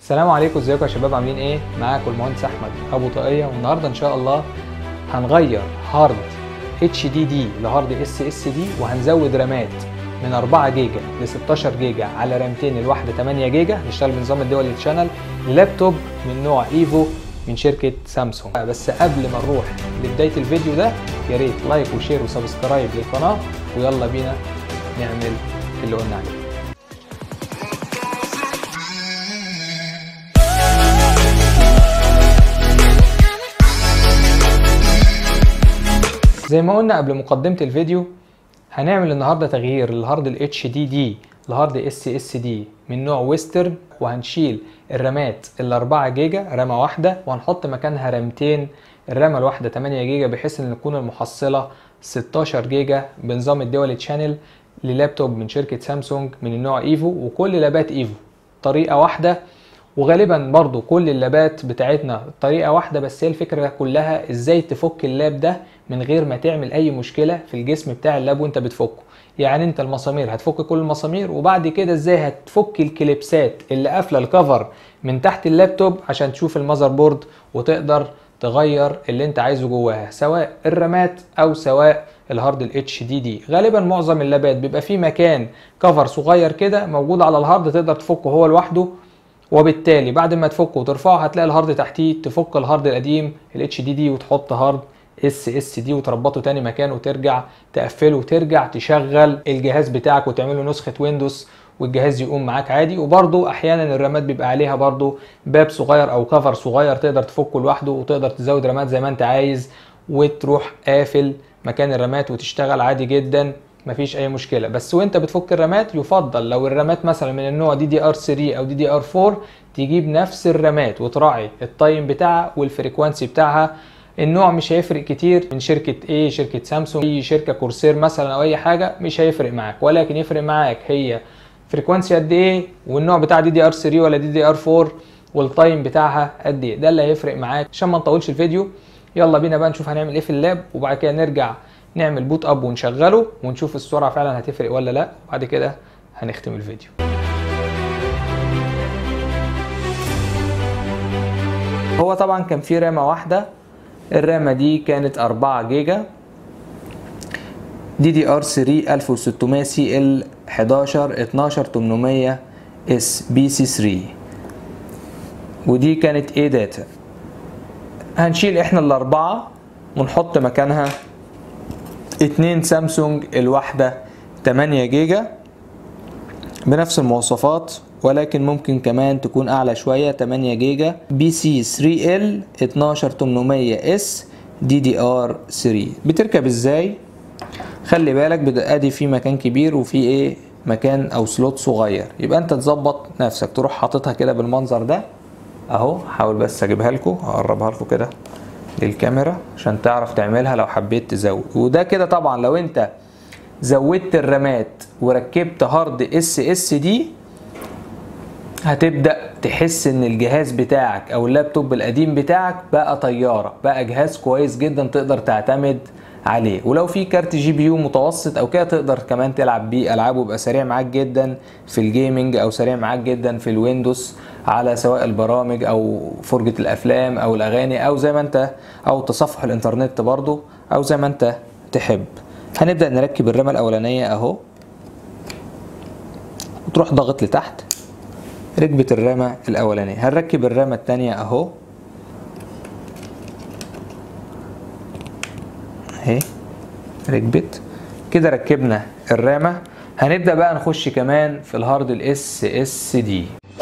السلام عليكم ازيكم يا شباب عاملين ايه معاكم المهندس احمد ابو طاقيه والنهارده ان شاء الله هنغير هارد اتش دي دي لهارد اس اس دي وهنزود رامات من 4 جيجا ل 16 جيجا على رامتين الواحده 8 جيجا نشتغل بنظام الدول تشانل لابتوب من نوع ايفو من شركه سامسونج بس قبل ما نروح لبدايه الفيديو ده يا ريت لايك وشير وسبسكرايب للقناه ويلا بينا نعمل اللي قلنا عليه زي ما قلنا قبل مقدمة الفيديو هنعمل النهاردة تغيير للهارد ال HDD لهارد SSD من نوع ويسترن وهنشيل الرامات ال 4 جيجا رامة واحدة وهنحط مكانها رامتين الرامة الواحدة 8 جيجا بحيث ان تكون المحصلة 16 جيجا بنظام الدول تشانل للابتوب من شركة سامسونج من النوع ايفو وكل لابات ايفو طريقة واحدة وغالبا برضو كل اللابات بتاعتنا طريقة واحدة بس هي الفكرة كلها ازاي تفك اللاب ده من غير ما تعمل اي مشكلة في الجسم بتاع اللاب وانت بتفكه يعني انت المسامير هتفك كل المسامير وبعد كده ازاي هتفك الكليبسات اللي قافلة الكفر من تحت اللابتوب عشان تشوف المذر بورد وتقدر تغير اللي انت عايزه جواها سواء الرامات او سواء الهارد الاتش دي دي غالبا معظم اللابات بيبقى فيه مكان كفر صغير كده موجود على الهارد تقدر تفكه هو لوحده وبالتالي بعد ما تفكه وترفعه هتلاقي الهارد تحتيه تفك الهارد القديم الاتش دي دي وتحط هارد اس اس دي وتربطه تاني مكان وترجع تقفله وترجع تشغل الجهاز بتاعك وتعمله نسخه ويندوز والجهاز يقوم معاك عادي وبرضو احيانا الرامات بيبقى عليها برضو باب صغير او كفر صغير تقدر تفكه لوحده وتقدر تزود رامات زي ما انت عايز وتروح قافل مكان الرامات وتشتغل عادي جدا مفيش اي مشكله بس وانت بتفك الرامات يفضل لو الرامات مثلا من النوع دي دي ار 3 او دي دي ار 4 تجيب نفس الرامات وتراعي التايم بتاعها والفريكوانسي بتاعها النوع مش هيفرق كتير من شركة ايه شركة سامسونج اي شركة كورسير مثلا او اي حاجة مش هيفرق معاك ولكن يفرق معاك هي فريكوانسي قد ايه والنوع بتاع دي دي ار 3 ولا دي دي ار 4 والتايم بتاعها قد ايه ده اللي هيفرق معاك عشان ما نطولش الفيديو يلا بينا بقى نشوف هنعمل ايه في اللاب وبعد كده نرجع نعمل بوت اب ونشغله ونشوف السرعه فعلا هتفرق ولا لا وبعد كده هنختم الفيديو هو طبعا كان في رامه واحده الرامه دي كانت 4 جيجا دي دي ار 3 1600 سي ال 11 12 800 اس بي سي 3 ودي كانت ايه داتا هنشيل احنا الاربعه ونحط مكانها اتنين سامسونج الواحدة 8 جيجا بنفس المواصفات ولكن ممكن كمان تكون اعلى شوية 8 جيجا بي سي 3 ال 12800 اس دي دي ار 3 بتركب ازاي خلي بالك ادي في مكان كبير وفي ايه مكان او سلوت صغير يبقى انت تظبط نفسك تروح حاططها كده بالمنظر ده اهو حاول بس اجيبها لكم اقربها لكم كده للكاميرا عشان تعرف تعملها لو حبيت تزود وده كده طبعا لو انت زودت الرامات وركبت هارد اس اس دي هتبدا تحس ان الجهاز بتاعك او اللابتوب القديم بتاعك بقى طياره بقى جهاز كويس جدا تقدر تعتمد عليه ولو في كارت جي بي يو متوسط او كده تقدر كمان تلعب بيه العاب ويبقى سريع معاك جدا في الجيمنج او سريع معاك جدا في الويندوز على سواء البرامج او فرجة الافلام او الاغاني او زي ما انت او تصفح الانترنت برضو او زي ما انت تحب هنبدأ نركب الرامة الاولانية اهو وتروح ضغط لتحت ركبت الرامة الاولانية هنركب الرامة التانية اهو اهي ركبت كده ركبنا الرامة هنبدأ بقى نخش كمان في الهارد الاس اس دي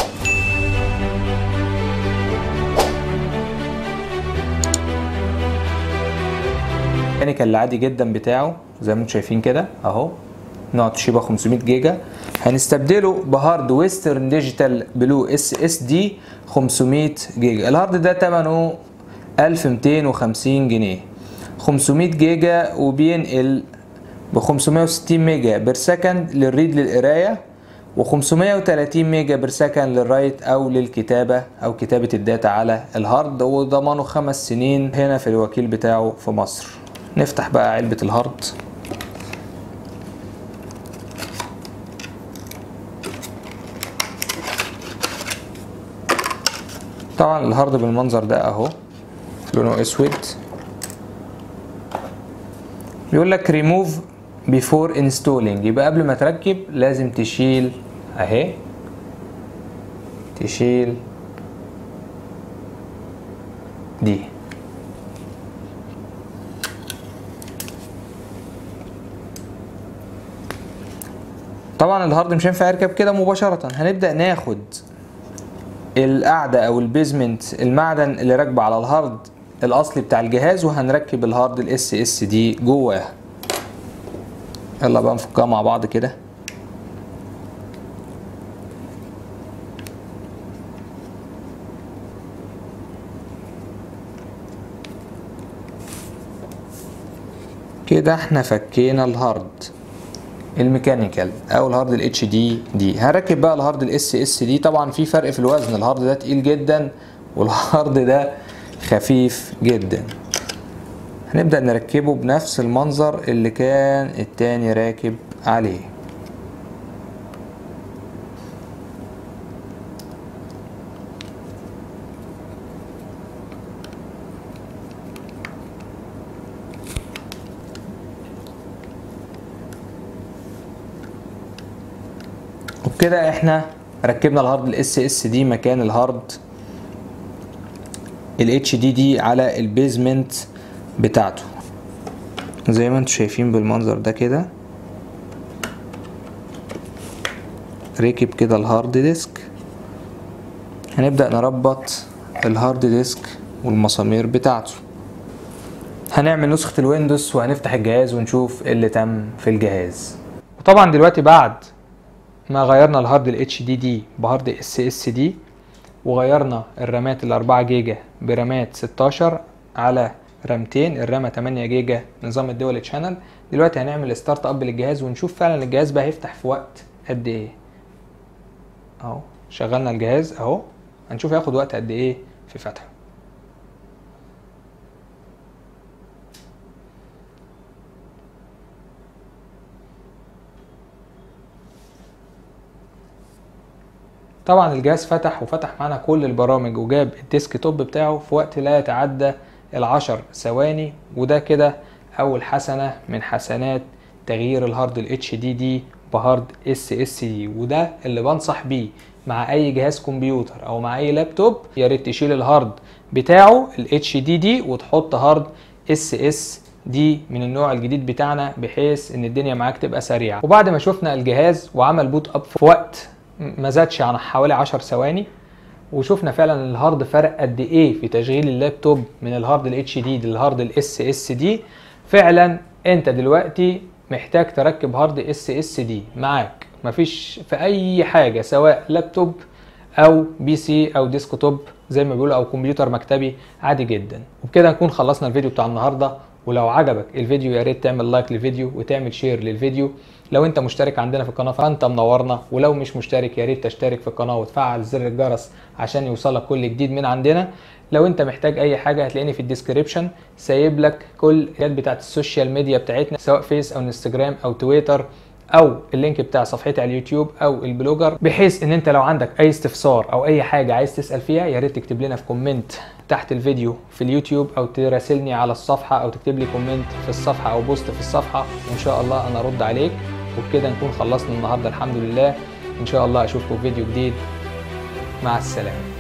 الميكانيكال العادي جدا بتاعه زي ما انتم شايفين كده اهو نوع توشيبا 500 جيجا هنستبدله بهارد ويسترن ديجيتال بلو اس اس دي 500 جيجا الهارد ده ثمنه 1250 جنيه 500 جيجا وبينقل ب 560 ميجا بير سكند للريد للقرايه و530 ميجا بير سكند للرايت او للكتابه او كتابه الداتا على الهارد وضمانه خمس سنين هنا في الوكيل بتاعه في مصر نفتح بقى علبة الهارد طبعا الهارد بالمنظر ده اهو لونه اسود بيقول لك ريموف بيفور انستولينج يبقى قبل ما تركب لازم تشيل اهي تشيل دي طبعا الهارد مش هينفع يركب كده مباشرة هنبدأ ناخد القاعدة او البيزمنت المعدن اللي راكبه على الهارد الاصلي بتاع الجهاز وهنركب الهارد الاس اس دي جواه يلا بقى نفكها مع بعض كده كده احنا فكينا الهارد الميكانيكال او الهارد الاتش دي دي هنركب بقى الهارد الاس اس دي طبعا في فرق في الوزن الهارد ده تقيل جدا والهارد ده خفيف جدا هنبدأ نركبه بنفس المنظر اللي كان التاني راكب عليه وبكده احنا ركبنا الهارد الاس اس دي مكان الهارد الاتش دي دي على البيزمنت بتاعته زي ما انتم شايفين بالمنظر ده كده ركب كده الهارد ديسك هنبدأ نربط الهارد ديسك والمسامير بتاعته هنعمل نسخة الويندوز وهنفتح الجهاز ونشوف اللي تم في الجهاز وطبعا دلوقتي بعد ما غيرنا الهارد الاتش دي دي بهارد اس اس دي وغيرنا الرامات ال 4 جيجا برامات 16 على رامتين الرامة 8 جيجا نظام الدول تشانل دلوقتي هنعمل ستارت اب للجهاز ونشوف فعلا الجهاز بقى هيفتح في وقت قد ايه اهو شغلنا الجهاز اهو هنشوف هياخد وقت قد ايه في فتحه طبعا الجهاز فتح وفتح معانا كل البرامج وجاب الديسك توب بتاعه في وقت لا يتعدى العشر ثواني وده كده اول حسنة من حسنات تغيير الهارد الاتش دي دي بهارد اس اس دي وده اللي بنصح بيه مع اي جهاز كمبيوتر او مع اي لابتوب يا ريت تشيل الهارد بتاعه الاتش دي دي وتحط هارد اس اس دي من النوع الجديد بتاعنا بحيث ان الدنيا معاك تبقى سريعه وبعد ما شفنا الجهاز وعمل بوت اب في وقت ما زادش عن حوالي 10 ثواني وشفنا فعلا الهارد فرق قد ايه في تشغيل اللابتوب من الهارد الاتش دي للهارد الاس اس دي فعلا انت دلوقتي محتاج تركب هارد اس اس دي معاك مفيش في اي حاجه سواء لابتوب او بي سي او ديسكتوب زي ما بيقولوا او كمبيوتر مكتبي عادي جدا وبكده نكون خلصنا الفيديو بتاع النهارده ولو عجبك الفيديو يا ريت تعمل لايك للفيديو وتعمل شير للفيديو لو انت مشترك عندنا في القناه فانت منورنا ولو مش مشترك يا ريت تشترك في القناه وتفعل زر الجرس عشان يوصلك كل جديد من عندنا لو انت محتاج اي حاجه هتلاقيني في الديسكريبشن سايب لك كل الحاجات بتاعت السوشيال ميديا بتاعتنا سواء فيس او انستجرام او تويتر او اللينك بتاع صفحتي على اليوتيوب او البلوجر بحيث ان انت لو عندك اي استفسار او اي حاجه عايز تسال فيها يا ريت تكتب لنا في كومنت تحت الفيديو في اليوتيوب او تراسلني على الصفحه او تكتب لي كومنت في الصفحه او بوست في الصفحه وان شاء الله انا ارد عليك وبكده نكون خلصنا النهارده الحمد لله ان شاء الله اشوفكم في فيديو جديد مع السلامه